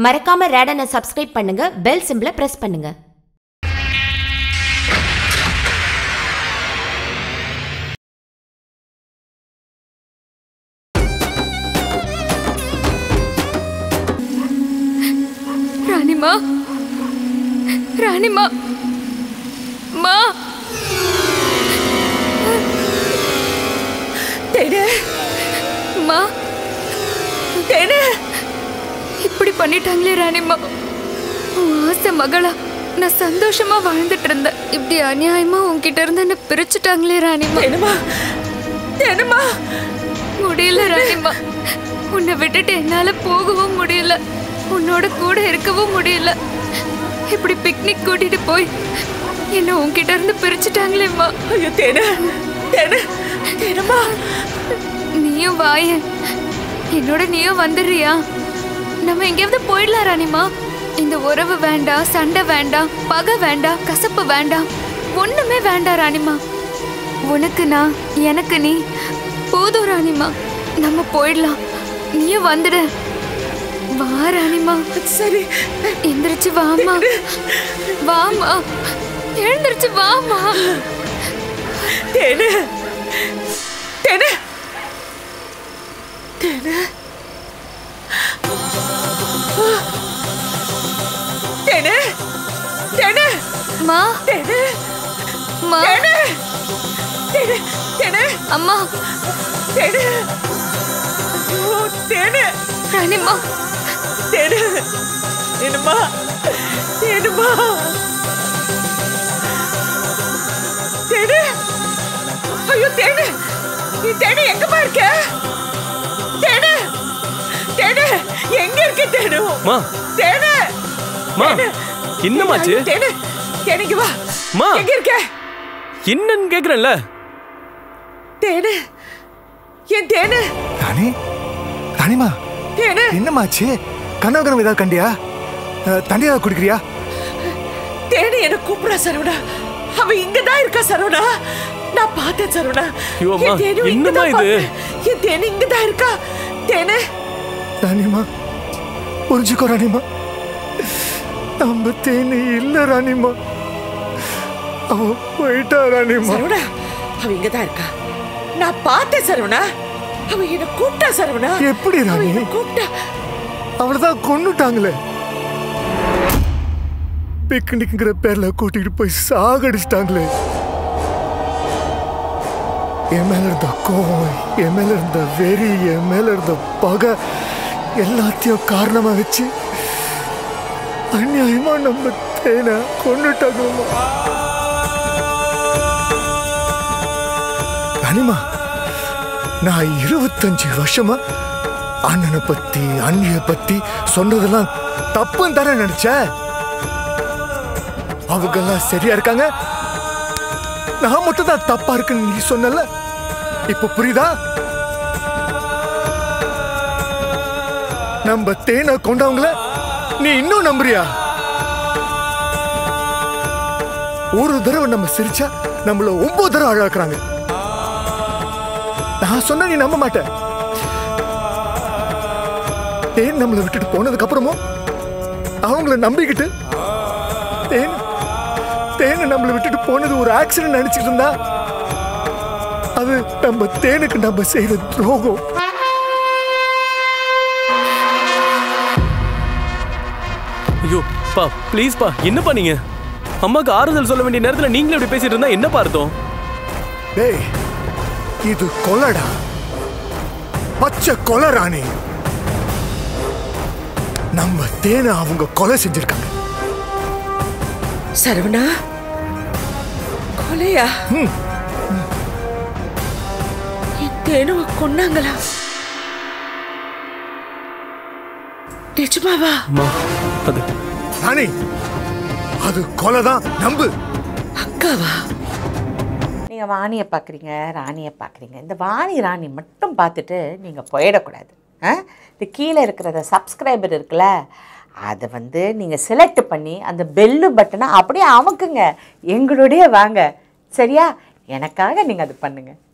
மறக்காம ரேடனை சப்ஸ்கிரைப் பண்ணுங்க பெல் சிம்பிளை பிரஸ் பண்ணுங்க ராணிமா ராணிமா மா தேனு மா தேனு இப்படி பண்ணிட்டாங்களே ராணிமா உன் ஆசை மகளா நான் சந்தோஷமா வாழ்ந்துட்டு இருந்தேன் இப்படி அநியாயமா உன்கிட்ட இருந்து என்ன பிரிச்சுட்டாங்களே ராணிமா தேனுமா தேனுமா முடியல ராணிமா உன்னை விட்டுட்டு என்னால போகவும் முடியல உன்னோட கூட இருக்கவும் முடியல இப்படி பிக்னிக் கூட்டிட்டு போய் என்ன உன்கிட்ட இருந்து பிரிச்சுட்டாங்களேம்மா ஐயோ தேனு தேனு தேனுமா நீயும் வாயேன் என்னோட நீயும் வந்துடுறியா நம்ம எங்கேயாவது போயிடலாம் ராணிமா இந்த உறவு வேண்டாம் சண்டை வேண்டாம் பகை வேண்டாம் கசப்பு வேண்டாம் ஒண்ணுமே வேண்டாம் ராணிமா உனக்கு நான் எனக்கு நீ போதும் ராணிமா நம்ம போயிடலாம் நீயும் வந்துடு வா ராணிமா சரி எந்திரிச்சு வாமா வாமா எழுந்திருச்சு வாமா தேனு தேனு தேனு தேனு தேனு மா தேனு மா தேனு தேனு தேனு அம்மா தேனு ஐயோ, தேனு ராணிமா தேனு தேனுமா தேனுமா தேனு ஐயோ தேனு நீ தேனு எங்கம்மா இருக்க தேனு தேனு எங்க இருக்க தேனு மா தேனு மா என்னமாச்சு ஐயோ, தேனு தேனு இங்க வா மா. எங்க இருக்க என்னன்னு கேக்குறேன்ல தேனு என் தேனு ராணி ராணிமா தேனு என்னமாச்சு கனவு ஏதாவது கண்டியா அஹ், தண்ணி ஏதாவது குடிக்கிறியா தேனு என்ன கூப்பிடா சரவணா அவ இங்கதான் இருக்கா சரவணா நான் பார்த்தேன் சரவணா ஐயோ, அம்மா, என் தேனு என்னம்மா இங்கதான் இது? பார்த்தேன். என் தேனு இங்கதான் இருக்கா தேனு ராணிமா புரிஞ்சுக்கோ ராணிமா நம்ம தேனி இல்ல ராணிமா அவ போயிட்டா ராணிமா சரவணா அவ இங்கதான் இருக்கா நான் பார்த்தேன் சரவணா அவ என்ன கூப்பிட்டா சரவணா எப்படி அவ ராணி என்ன கூப்பிட்டா அவளதான் கொன்னுட்டாங்களே பிக்னிக்ங்கிற பேர்ல கூட்டிட்டு போய் சாகடிச்சிட்டாங்களே என் மேல இருந்த கோவம் என் மேல இருந்த வெறி என் மேல இருந்த பகை எல்லாத்தையும் காரணமா வச்சு அநியாயமா நம்ம தேனை கொண்டுட்டாங்க அனிமா நான் இருபத்தஞ்சு வருஷமா அண்ணனை பத்தி அண்ணிய பத்தி சொன்னதெல்லாம் தப்புன்னு தானே நினைச்சேன் அவங்க எல்லாம் சரியா இருக்காங்க நான் மட்டும் தான் தப்பா இருக்குன்னு நீ சொன்னல இப்ப புரியுதா நம்ம தேனை கொண்டவங்கள நீ இன்னும் நம்புறியா ஒரு தடவை நம்ம சிரிச்சா நம்மள ஒன்பது தடவை அழாக்குறாங்க நான் சொன்ன நீ நம்ப மாட்ட தேன் நம்மளை விட்டுட்டு போனதுக்கு அப்புறமும் அவங்கள நம்பிக்கிட்டு தேன் தேனை நம்மளை விட்டுட்டு போனது ஒரு ஆக்சிடென்ட் நினைச்சிட்டு இருந்தா அது நம்ம தேனுக்கு நம்ம செய்யற துரோகம் ஐயோ பா ப்ளீஸ் பா என்னப்பா நீங்க அம்மாக்கு ஆறுதல் சொல்ல வேண்டிய நேரத்துல நீங்களே இப்படி பேசிட்டு இருந்தா என்னப்பா அர்த்தம் டேய் இது கொலைடா பச்சை கொலை ராணி நம்ம தேனை அவங்க கொலை செஞ்சிருக்காங்க சரவணா கொலையா ம். என் தேனுவ கொன்னாங்களா நிஜமாவா அம்மா அது ராணி அது கொலைதான் நம்பு அக்காவா நீங்கள் வாணியை பார்க்குறீங்க ராணியை பார்க்குறீங்க இந்த வாணி ராணி மட்டும் பார்த்துட்டு நீங்கள் போயிடக்கூடாது ஆ இந்த கீழே இருக்கிறத சப்ஸ்கிரைபர் இருக்குல்ல அதை வந்து நீங்கள் செலக்ட் பண்ணி அந்த பெல்லு பட்டனை அப்படியே அமுக்குங்க எங்களுடைய வாங்க சரியா எனக்காக நீங்கள் அது பண்ணுங்கள்